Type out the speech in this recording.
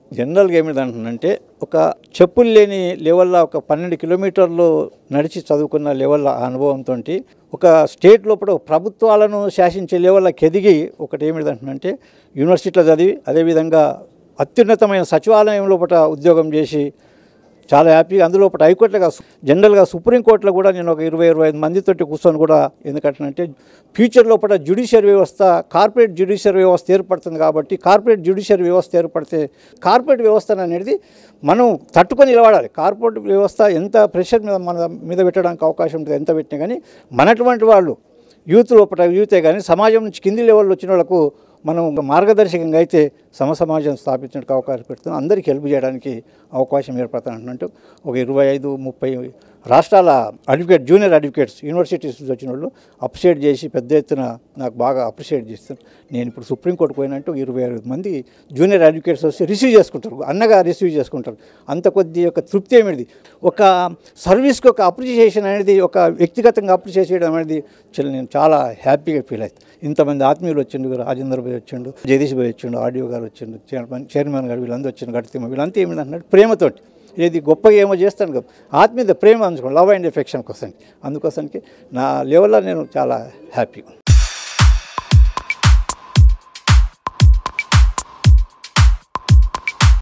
జనరల్గా ఏమిటంటే ఒక చెప్పులు లేని లెవెల్లో ఒక పన్నెండు కిలోమీటర్లు నడిచి చదువుకున్న లెవెల్ అనుభవంతో ఒక స్టేట్ లోపల ప్రభుత్వాలను శాసించే లెవెల్కి ఎదిగి ఒకటి ఏమిటంటే యూనివర్సిటీలో చదివి అదేవిధంగా అత్యున్నతమైన సచివాలయం లోపల ఉద్యోగం చేసి చాలా హ్యాపీగా అందులో ఒకటి హైకోర్టులో కాదు, జనరల్గా సుప్రీంకోర్టులో కూడా నేను ఒక ఇరవై ఇరవై ఐదు మందితోటి కూర్చొని కూడా ఎందుకంటే ఫ్యూచర్ లోపల జ్యుడిషియరీ వ్యవస్థ కార్పొరేట్ జ్యుడిషియరీ వ్యవస్థ ఏర్పడుతుంది కాబట్టి కార్పొరేట్ జ్యుడిషియరీ వ్యవస్థ ఏర్పడితే కార్పొరేట్ వ్యవస్థ అనేది మనం తట్టుకొని నిలబడాలి కార్పొరేట్ వ్యవస్థ ఎంత ప్రెషర్ మీద మన మీద పెట్టడానికి అవకాశం ఉంటుంది ఎంత పెట్టినా కానీ మనటువంటి వాళ్ళు యూత్ లోపల యూతే కానీ సమాజం నుంచి కింది లెవెల్లో వచ్చిన వాళ్ళకు మనం ఒక మార్గదర్శకంగా అయితే సమ సమాజం స్థాపించడానికి అవకాశం పెడుతుంది అందరికీ హెల్ప్ చేయడానికి అవకాశం ఏర్పడుతున్నట్టు ఒక ఇరవై ఐదు ముప్పై రాష్ట్రాల అడ్వకేట్ జూనియర్ అడ్వకేట్స్ యూనివర్సిటీస్ నుంచి వచ్చిన వాళ్ళు అప్రిషియేట్ చేసి పెద్ద ఎత్తున నాకు బాగా అప్రిషియేట్ చేస్తారు నేను ఇప్పుడు సుప్రీంకోర్టు పోయినట్టు ఇరవై ఐదు మంది జూనియర్ అడ్వకేట్స్ వచ్చి రిసీవ్ చేసుకుంటారు అన్నగా రిసీవ్ చేసుకుంటారు అంత కొద్ది యొక్క తృప్తి ఏమిటి ఒక సర్వీస్కి ఒక అప్రిషియేషన్ అనేది ఒక వ్యక్తిగతంగా అప్రిషియేట్ చేయడం అనేది చాలా- నేను చాలా హ్యాపీగా ఫీల్ అవుతాను ఇంతమంది ఆత్మీయులు వచ్చిండు రాజేంద్ర భాయ్ వచ్చిండు జగదీష్ భాయ్ వచ్చిండు ఆడియో గారు వచ్చిండు చైర్మన్ చైర్మన్ గారు వీళ్ళందరూ వచ్చిండు గడితిమ్మ వీళ్ళంతా ఏమిటంటే ప్రేమతోటి ఏది గొప్పగా ఏమో చేస్తాను కదా ఆత్మీయత ప్రేమ అందుకోండి లవ్ అండ్ ఎఫెక్షన్ కోసం అందుకోసానికి నా లెవెల్లో నేను చాలా హ్యాపీ